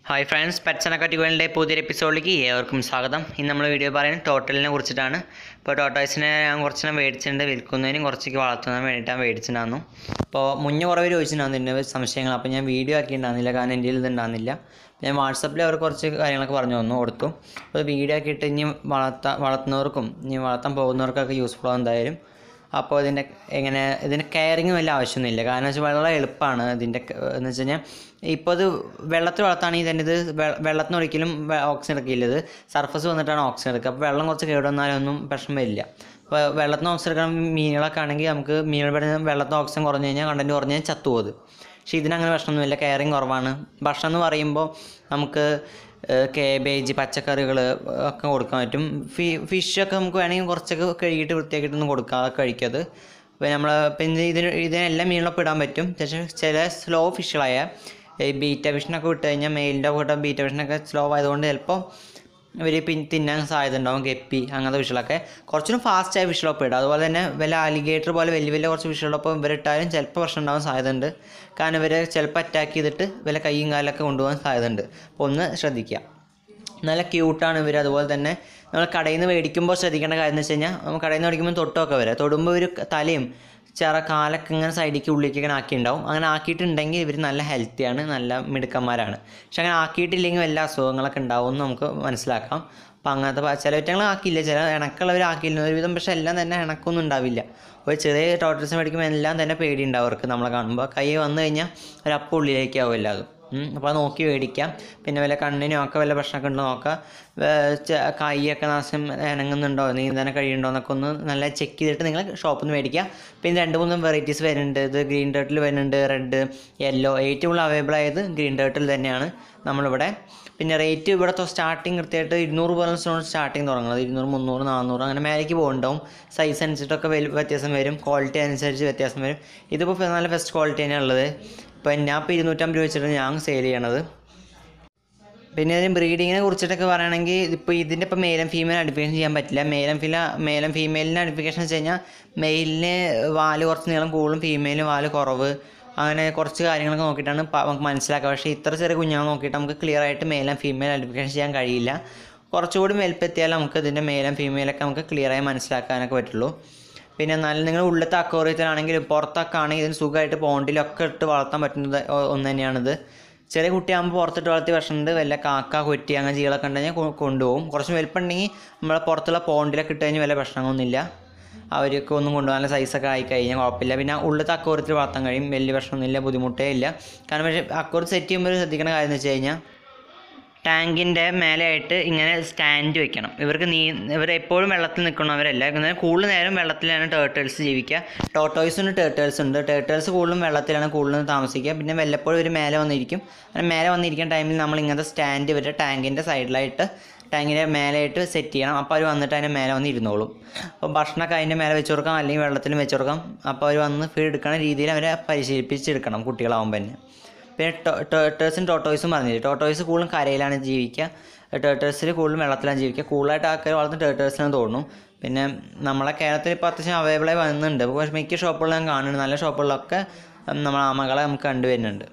hi friends പെറ്റ്സന കട്ടികളുടെ പുതിയൊരു എപ്പിസോഡിലേക്ക് ഏവർക്കും സ്വാഗതം ഇന്ന് നമ്മൾ വീഡിയോ പറയുന്നത് ടോട്ടലിനെ കുറിച്ചിട്ടാണ് ഇപ്പോൾ ടോട്ടോയ്സിനെ ഞാൻ കുറച്ചെണ്ണം മേടിച്ചിട്ടുണ്ട് വിൽക്കുന്നതിനും കുറച്ചൊക്കെ വളർത്തുന്നതിനും വേണ്ടിയിട്ടാണ് മേടിച്ചിട്ടുണ്ടായിരുന്നു അപ്പോൾ മുന്നേ കുറേ പേര് ചോദിച്ചിട്ടുണ്ടായിരുന്നു എൻ്റെ സംശയങ്ങൾ അപ്പോൾ ഞാൻ വീഡിയോ ആക്കിയിട്ടുണ്ടായിരുന്നില്ല കാരണം എൻ്റെ ഇത് ഉണ്ടായിരുന്നില്ല ഞാൻ വാട്സപ്പിൽ അവർ കുറച്ച് കാര്യങ്ങളൊക്കെ പറഞ്ഞു തന്നു കൊടുത്തു അപ്പോൾ വീഡിയോ ആക്കിയിട്ട് ഇനി വളർത്താൻ വളർത്തുന്നവർക്കും ഇനി വളർത്താൻ പോകുന്നവർക്കൊക്കെ യൂസ്ഫുൾ ആവും എന്തായാലും അപ്പോൾ ഇതിൻ്റെ എങ്ങനെ ഇതിൻ്റെ കെയറിങ് വലിയ ആവശ്യമൊന്നുമില്ല കാരണം വെച്ചാൽ വളരെ എളുപ്പമാണ് ഇതിൻ്റെ ക- എന്ന് വെച്ച് കഴിഞ്ഞാൽ ഇപ്പോൾ ഇത് വെള്ളത്തിൽ വളർത്താണെങ്കിൽ തന്നെ ഇത് വെ- വെള്ളത്തിന് ഒരിക്കലും വെ- ഓക്സിജൻ എടുക്കില്ല ഇത് സർഫസ് വന്നിട്ടാണ് ഓക്സിജൻ എടുക്കുക അപ്പോൾ വെള്ളം കുറച്ച് കേടുവന്നാലൊന്നും പ്രശ്നം വരില്ല അപ്പോൾ വെള്ളത്തിന് ഓക്സിജൻ എടുക്കണം മീനുകളൊക്കെ ആണെങ്കിൽ നമുക്ക് മീനുകൾ പെടുന്ന വെള്ളത്തിന് ഓക്സിജൻ കുറഞ്ഞു കഴിഞ്ഞാൽ കണ്ടൻറ്റ് കുറഞ്ഞ് കഴിഞ്ഞാൽ ചത്തുപോകും പക്ഷേ ഇതിനങ്ങനെ പ്രശ്നമൊന്നുമില്ല കെയറിങ് കുറവാണ് ഭക്ഷണം എന്ന് പറയുമ്പോൾ നമുക്ക് കേബേജ് പച്ചക്കറികൾ ഒക്കെ കൊടുക്കാൻ പറ്റും ഫി ഫിഷൊക്കെ നമുക്ക് വേണമെങ്കിൽ കുറച്ചൊക്കെ കഴുകിയിട്ട് വൃത്തിയാക്കിയിട്ടൊന്നും കൊടുക്കാം അതൊക്കെ കഴിക്കത് അപ്പോൾ നമ്മൾ പിന്നെ ഇതിന് ഇതിനെല്ലാം മീനുകളൊപ്പം ഇടാൻ പറ്റും പക്ഷേ ചില സ്ലോ ഫിഷുകളായ ഈ ബീറ്റ ഫിഷിനൊക്കെ വിട്ട് കഴിഞ്ഞാൽ മെയിലിൻ്റെ കൂട്ടം ബീറ്റ ഫിഷിനൊക്കെ സ്ലോ ആയതുകൊണ്ട് ചിലപ്പോൾ ഇവർ പിൻ തിന്നാൻ സാധ്യത ഉണ്ടാവും ഗപ്പി അങ്ങനത്തെ ഫിഷുകളൊക്കെ കുറച്ചുകൂടി ഫാസ്റ്റായ ഫിഷുകളൊപ്പം ഇടും അതുപോലെ തന്നെ വല്ല അലിഗേറ്റർ പോലെ വലിയ വലിയ കുറച്ച് ഫിഷുകളൊപ്പം ഇവരിട്ടാലും ചിലപ്പോൾ പ്രശ്നം ഉണ്ടാവാൻ സാധ്യത ഉണ്ട് കാരണം ഇവരെ ചിലപ്പോൾ അറ്റാക്ക് ചെയ്തിട്ട് വല്ല കൈയും കാലൊക്കെ കൊണ്ടുപോകാൻ സാധ്യത ഉണ്ട് അപ്പോൾ ഒന്ന് ശ്രദ്ധിക്കുക നല്ല ക്യൂട്ടാണ് ഇവർ അതുപോലെ തന്നെ നമ്മൾ കടയിൽ നിന്ന് മേടിക്കുമ്പോൾ ശ്രദ്ധിക്കേണ്ട കാര്യം എന്ന് വെച്ച് കഴിഞ്ഞാൽ നമ്മൾ കടയിൽ നിന്ന് മേടിക്കുമ്പോൾ തൊട്ടൊക്കെ വരാം തൊടുമ്പോൾ ഒരു തലയും ചെറ കാലൊക്കെ ഇങ്ങനെ സൈഡിലേക്ക് ഉള്ളിലേക്ക് ഇങ്ങനെ ആക്കിയിട്ടുണ്ടാവും അങ്ങനെ ആക്കിയിട്ടുണ്ടെങ്കിൽ ഇവർ നല്ല ഹെൽത്തിയാണ് നല്ല മിടുക്കന്മാരാണ് പക്ഷെ അങ്ങനെ ആക്കിയിട്ടില്ലെങ്കിൽ വല്ല അസുഖങ്ങളൊക്കെ ഉണ്ടാവും എന്ന് നമുക്ക് മനസ്സിലാക്കാം അപ്പം അങ്ങനത്തെ പ- ചില വിറ്റങ്ങൾ ആക്കിയില്ല ചില ഇണക്കുള്ളവർ ആക്കിയില്ല ഒരുവിധം പക്ഷെ എല്ലാം തന്നെ ഇണക്കൊന്നും ഉണ്ടാവില്ല ഒരു ചെറിയ ടോട്ടൽസ് മേടിക്കുമ്പോൾ എല്ലാം തന്നെ പേടി ഉണ്ടാവും അവർക്ക് നമ്മളെ കാണുമ്പോൾ കൈ വന്നു കഴിഞ്ഞാൽ ഒരു അപ്പം ഉള്ളിലേക്കാവും എല്ലാതും അപ്പോൾ അത് നോക്കി മേടിക്കാം പിന്നെ വല്ല കണ്ണിനും ഒക്കെ വല്ല പ്രശ്നമൊക്കെ ഉണ്ടോ നോക്കാം വേ- ചെ- കൈയൊക്കെ നാശം ഇണങ്ങുന്നുണ്ടോ നീന്താൻ കഴിയുന്നുണ്ടോ എന്നൊക്കെ ഒന്ന് നല്ല ചെക്ക് ചെയ്തിട്ട് നിങ്ങൾ ഷോപ്പിൽ നിന്ന് മേടിക്കുക പിന്നെ രണ്ട് മൂന്ന് വെറൈറ്റീസ് വരുന്നുണ്ട് ഇത് ഗ്രീൻ ഡേർട്ടിൽ വരുന്നുണ്ട് റെഡ് യെല്ലോ ഏറ്റവും കൂടുതൽ അവൈലബിൾ ആയത് ഗ്രീൻ ഡേർട്ടിൽ തന്നെയാണ് നമ്മളിവിടെ പിന്നെ റേറ്റ് ഇവിടുത്തെ സ്റ്റാർട്ടിങ് കൃത്യമായിട്ട് ഇരുന്നൂറ് പോലെ സ്റ്റാർട്ടിങ് തുടങ്ങുന്നത് ഇരുന്നൂറ് മുന്നൂറ് നാനൂറ് അങ്ങനെ മേലേക്ക് പോകുന്നുണ്ടാവും സൈസ് അനുസരിച്ചിട്ടൊക്കെ വലിയ വ്യത്യാസം വരും ക്വാളിറ്റി അനുസരിച്ച് വ്യത്യാസം വരും ഇതിപ്പോൾ നല്ല ബെസ്റ്റ് ക്വാളിറ്റി തന്നെയാണ് ഉള്ളത് ഇപ്പം ഞാൻ ഇപ്പോൾ ഇരുന്നൂറ്റമ്പത് രൂപ വെച്ചിട്ട് ഞാൻ സെയിൽ ചെയ്യണത് പിന്നെ ഇതിന് ബ്രീഡിങ്ങിനെ കുറിച്ചിട്ടൊക്കെ പറയുകയാണെങ്കിൽ ഇപ്പോൾ ഇതിൻ്റെ ഇപ്പോൾ മെയിലും ഫീമെയിൽ ഐഡൻറ്റിഫിക്കേഷൻ ചെയ്യാൻ പറ്റില്ല മെയിലും ഫീല മെയിലും ഫീമെയിലിന് ഐഡൻറ്റിഫിക്കേഷൻ വെച്ച് കഴിഞ്ഞാൽ മെയിലിന് വാല് കുറച്ച് നീളം കൂടുതലും ഫീമെയിലിന് വാല് കുറവ് അങ്ങനെ കുറച്ച് കാര്യങ്ങളൊക്കെ നോക്കിയിട്ടാണ് പ- നമുക്ക് മനസ്സിലാക്കുക പക്ഷേ ഇത്ര ചെറിയ കുഞ്ഞുങ്ങൾ നോക്കിയിട്ട് നമുക്ക് ക്ലിയർ ആയിട്ട് മെയിലും ഫീമെയിൽ ഐഡൻറ്റിഫിക്കേഷൻ ചെയ്യാൻ കഴിയില്ല കുറച്ചുകൂടി വലുപ്പെത്തിയാൽ നമുക്ക് ഇതിൻ്റെ മെയിലും ഫീമെയിലൊക്കെ നമുക്ക് ക്ലിയറായി മനസ്സിലാക്കാനൊക്കെ പറ്റുള്ളൂ പിന്നെ നല്ല നിങ്ങൾ ഉള്ളത്തെ അക്വറിയത്തിലാണെങ്കിലും പുറത്തൊക്കെ ആണെങ്കിൽ ഇതിന് സുഖമായിട്ട് പോണ്ടിലൊക്കെ ഇട്ട് വളർത്താൻ പറ്റുന്നത് ഒ- ഒന്ന് തന്നെയാണിത് ചെറിയ കുട്ടിയാകുമ്പോൾ പുറത്തിട്ട് വളർത്തി ഭക്ഷണമുണ്ട് വല്ല കാക്ക കൊറ്റി അങ്ങനെ ജീവികളൊക്കെ ഉണ്ടെങ്കിൽ കൊ- കൊണ്ടുപോകും കുറച്ച് വലുപ്പമുണ്ടെങ്കിൽ നമ്മളെ പുറത്തുള്ള പോണ്ടിലൊക്കെ ഇട്ട് കഴിഞ്ഞാൽ വല്ല പ്രശ്നങ്ങളൊന്നുമില്ല അവർക്ക് ഒന്നും കൊണ്ടുപോകാൻ നല്ല സൈസൊക്കെ ആയി കഴിഞ്ഞാൽ കുഴപ്പമില്ല പിന്നെ ഉള്ളത്തെ അക്വറിയത്തിൽ വളർത്താൻ കഴിയും വലിയ പ്രശ്നമൊന്നുമില്ല ബുദ്ധിമുട്ടേ ഇല്ല കാരണം പക്ഷേ അക്വറിയത്ത് സെറ്റ് ചെയ്യുമ്പോൾ ശ്രദ്ധിക്കേണ്ട കാര്യം എന്ന് വെച്ച് കഴിഞ്ഞാൽ ടാങ്കിൻ്റെ മേലെയായിട്ട് ഇങ്ങനെ സ്റ്റാൻഡ് വെക്കണം ഇവർക്ക് നീ ഇവർ എപ്പോഴും വെള്ളത്തിൽ നിൽക്കുന്നവരല്ല എന്നാൽ കൂടുതൽ നേരം വെള്ളത്തിലാണ് ടേർട്ടേഴ്സ് ജീവിക്കുക ടോട്ടോയ്സ് ഉണ്ട് ടേർട്ടേഴ്സ് ഉണ്ട് ടേർട്ടേഴ്സ് കൂടുതലും വെള്ളത്തിലാണ് കൂടുതലും താമസിക്കുക പിന്നെ വല്ലപ്പോഴും ഇവർ മേലെ വന്നിരിക്കും അങ്ങനെ മേലെ വന്നിരിക്കുന്ന ടൈമിൽ നമ്മൾ ഇങ്ങനത്തെ സ്റ്റാൻഡ് ഇവരുടെ ടാങ്കിൻ്റെ സൈഡിലായിട്ട് ടാങ്കിൻ്റെ മേലെയായിട്ട് സെറ്റ് ചെയ്യണം അപ്പോൾ അവർ വന്നിട്ട് അതിൻ്റെ മേലെ വന്ന് ഇരുന്നോളും അപ്പോൾ ഭക്ഷണമൊക്കെ അതിൻ്റെ മേലെ വെച്ച് കൊടുക്കാം അല്ലെങ്കിൽ വെള്ളത്തിലും വെച്ച് കൊടുക്കാം അപ്പോൾ അവർ വന്ന് ഫീഡ് എടുക്കുന്ന രീതിയിൽ അവരെ പരിശീലിപ്പിച്ചെടുക്കണം കുട്ടികളാവുമ്പോൾ തന്നെ പിന്നെ ടേർട്ടേഴ്സും ടോട്ടോയ്സും പറഞ്ഞില്ലേ ടോട്ടോയ്സ് കൂടുതലും കരയിലാണ് ജീവിക്കുക ടേർട്ടേഴ്സിൽ കൂടുതലും വെള്ളത്തിലാണ് ജീവിക്കുക കൂടുതലായിട്ട് ആൾക്കാർ വളർത്തുന്ന ടേർട്ടേഴ്സിനാണ് തോന്നുന്നു പിന്നെ നമ്മളെ കേരളത്തിൽ ഇപ്പോൾ അത്യാവശ്യം അവൈലബിളായി വരുന്നുണ്ട് പക്ഷേ മിക്ക ഷോപ്പുകളിലും ഞാൻ കാണുന്നുണ്ട് നല്ല ഷോപ്പുകളിലൊക്കെ നമ്മൾ ആമകളെ നമുക്ക് കണ്ടുവരുന്നുണ്ട്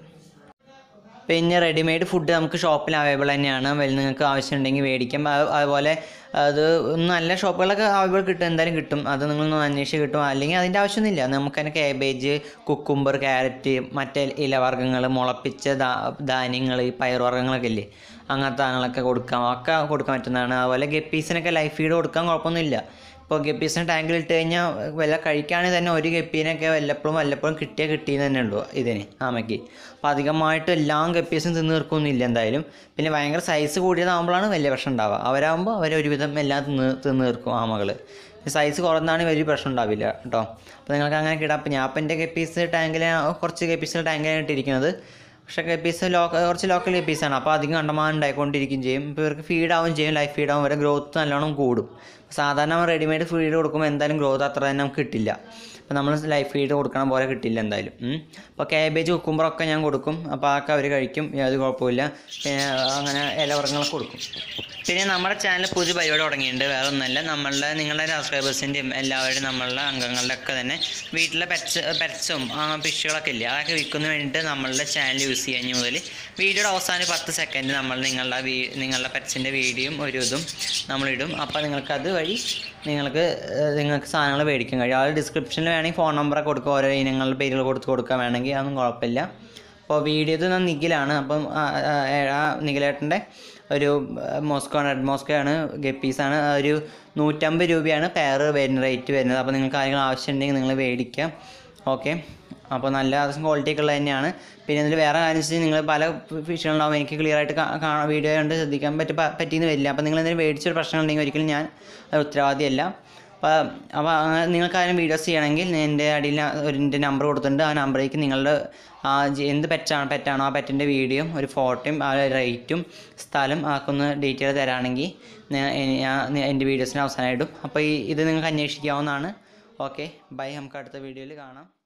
പിന്നെ റെഡിമെയ്ഡ് ഫുഡ് നമുക്ക് ഷോപ്പിൽ അവൈലബിൾ തന്നെയാണ് വലിയ നിങ്ങൾക്ക് ആവശ്യമുണ്ടെങ്കിൽ മേടിക്കാം അത് അതുപോലെ അത് നല്ല ഷോപ്പുകളൊക്കെ അവൈലബിൾ കിട്ടും എന്തായാലും കിട്ടും അത് നിങ്ങളൊന്ന് അന്വേഷിച്ച് കിട്ടും അല്ലെങ്കിൽ അതിൻ്റെ ആവശ്യമൊന്നുമില്ല നമുക്ക് തന്നെ കാബേജ് കുക്കുംബർ ക്യാരറ്റ് മറ്റേ ഇലവർഗ്ഗങ്ങൾ മുളപ്പിച്ച ധാ ധാന്യങ്ങൾ ഈ പയറുവർഗ്ഗങ്ങളൊക്കെ ഇല്ലേ അങ്ങനത്തെ സാധനങ്ങളൊക്കെ കൊടുക്കാം ഒക്കെ കൊടുക്കാൻ പറ്റുന്നതാണ് അതുപോലെ ഗപ്പീസിനൊക്കെ ലൈഫ് ഫീഡ് കൊടുക്കാൻ കുഴപ്പമൊന്നുമില്ല ഇപ്പോൾ ഗപ്പീസിനെ ടാങ്കിൽ ഇട്ട് കഴിഞ്ഞാൽ വല്ല കഴിക്കുകയാണെങ്കിൽ തന്നെ ഒരു ഗപ്പീനൊക്കെ വല്ലപ്പോഴും വല്ലപ്പോഴും കിട്ടിയാൽ കിട്ടിയെന്ന് തന്നെ ഉള്ളൂ ഇതിന് ആമയ്ക്ക് അപ്പോൾ അധികമായിട്ട് എല്ലാം ഗപ്പീസും തിന്ന് തീർക്കൊന്നുമില്ല എന്തായാലും പിന്നെ ഭയങ്കര സൈസ് കൂടിയതാകുമ്പോഴാണ് വലിയ പ്രശ്നം ഉണ്ടാവുക അവരാകുമ്പോൾ അവർ ഒരുവിധം എല്ലാം തിന്ന് തിന്ന് തീർക്കും ആമകൾ സൈസ് കുറഞ്ഞാണെങ്കിൽ വലിയ പ്രശ്നം ഉണ്ടാവില്ല കേട്ടോ അപ്പോൾ നിങ്ങൾക്ക് അങ്ങനെ കിടാം അപ്പോൾ ഞാൻ അപ്പം എൻ്റെ ഗപ്പീസ് ടാങ്കിൽ കുറച്ച് ഗപ്പീസ് ടാങ്കിലാണ് ഇട്ടിരിക്കുന്നത് പക്ഷേ ഗപ്പീസ് ലോക്ക കുറച്ച് ലോക്കൽ ഗപ്പീസാണ് അപ്പോൾ അധികം കണ്ടമാനം ഉണ്ടായിക്കൊണ്ടിരിക്കുകയും ചെയ്യും ഇപ്പോൾ ഇവർക്ക് ഫീഡ് ആവുകയും ചെയ്യും ലൈഫ് ഫീഡ് ആവും ഇവരെ ഗ്രോത്ത് നല്ലോണം കൂടും സാധാരണ നമ്മൾ റെഡിമെയ്ഡ് ഫീഡ് കൊടുക്കുമ്പോൾ എന്തായാലും ഗ്രോത്ത് അത്ര തന്നെ നമുക്ക് കിട്ടില്ല അപ്പോൾ നമ്മൾ ലൈഫ് ഫീഡ് കൊടുക്കണ പോലെ കിട്ടില്ല എന്തായാലും അപ്പോൾ കാബേജ് കുക്കുമ്പറൊക്കെ ഞാൻ കൊടുക്കും അപ്പോൾ അതൊക്കെ അവർ കഴിക്കും യാതൊരു കുഴപ്പമില്ല പിന്നെ അങ്ങനെ ഇലവർഗ്ഗങ്ങളൊക്കെ കൊടുക്കും പിന്നെ നമ്മുടെ ചാനൽ പുതിയ പരിപാടി തുടങ്ങിയിട്ടുണ്ട് വേറെ ഒന്നുമല്ല നമ്മളുടെ നിങ്ങളുടെ സബ്സ്ക്രൈബേഴ്സിൻ്റെയും എല്ലാവരുടെയും നമ്മളുടെ അംഗങ്ങളുടെ ഒക്കെ തന്നെ വീട്ടിലെ പെറ്റ്സ് പെറ്റ്സും ഫിഷുകളൊക്കെ ഇല്ലേ അതൊക്കെ വിൽക്കുന്നതിന് വേണ്ടിയിട്ട് നമ്മളുടെ ചാനൽ യൂസ് ചെയ്യാൻ മുതൽ വീഡിയോയുടെ അവസാനം പത്ത് സെക്കൻഡ് നമ്മൾ നിങ്ങളുടെ വീ നിങ്ങളുടെ പെറ്റ്സിൻ്റെ വീഡിയോയും ഒരു ഇതും നമ്മളിടും അപ്പോൾ നിങ്ങൾക്ക് അത് വഴി നിങ്ങൾക്ക് ഏഹ്, നിങ്ങൾക്ക് സാധനങ്ങൾ മേടിക്കാൻ കഴിയും അത് ഡിസ്ക്രിപ്ഷനിൽ വേണമെങ്കിൽ ഫോൺ നമ്പറൊക്കെ കൊടുക്കുക ഓരോ ഇനങ്ങളുടെ പേരുകൾ കൊടുത്ത് കൊടുക്കാൻ വേണമെങ്കിൽ അതൊന്നും കുഴപ്പമില്ല അപ്പോൾ വീഡിയോ ഇത് ഞാൻ നിഖിലാണ് അപ്പം ആ, ആ, ആ നിഖിലേട്ടൻ്റെ ഒരു മോസ്കോ റെഡ് മോസ്കോ ആണ് ഗപ്പീസാണ് ഒരു നൂറ്റമ്പത് രൂപയാണ് പെയർ വരുന്ന റേറ്റ് വരുന്നത് അപ്പോൾ നിങ്ങൾക്ക് കാര്യങ്ങൾ ആവശ്യമുണ്ടെങ്കിൽ നിങ്ങൾ മേടിക്കാം ഓക്കെ അപ്പോൾ നല്ല അത്യാവശ്യം ക്വാളിറ്റി ഒക്കെ ഉള്ളത് തന്നെയാണ് പിന്നെ ഇതിൽ വേറെ കാര്യം വെച്ചാൽ നിങ്ങൾ പല ഫിഷുകളുണ്ടാവും എനിക്ക് ക്ലിയർ ആയിട്ട് കാണാൻ വീഡിയോ കണ്ട് ശ്രദ്ധിക്കാൻ പറ്റി പറ്റിയെന്ന് വരില്ല അപ്പോൾ നിങ്ങൾ എന്തെങ്കിലും മേടിച്ചൊരു പ്രശ്നം ഉണ്ടെങ്കിൽ ഒരിക്കലും ഞാൻ അത് ഉത്തരവാദിയല്ല അപ്പോൾ അപ്പോൾ അങ്ങനെ നിങ്ങൾക്ക് ആരും വീഡിയോസ് ചെയ്യണമെങ്കിൽ എൻ്റെ അടിയിൽ ഒരു എൻ്റെ നമ്പർ കൊടുത്തിട്ടുണ്ട് ആ നമ്പറിലേക്ക് നിങ്ങളുടെ ആ ജി- എന്ത് പെറ്റാണ് പെറ്റാണോ ആ പെറ്റിൻ്റെ വീഡിയോയും ഒരു ഫോട്ടോയും ആ റേറ്റും സ്ഥലം ആക്കൊന്ന് ഡീറ്റെയിൽ തരാണെങ്കിൽ ഞാൻ ഞാൻ എൻ്റെ വീഡിയോസിന് അവസാനം ഇടും അപ്പോൾ ഈ ഇത് നിങ്ങൾക്ക് അന്വേഷിക്കാവുന്നതാണ് ഓക്കെ ബൈ നമുക്ക് അടുത്ത വീഡിയോയിൽ കാണാം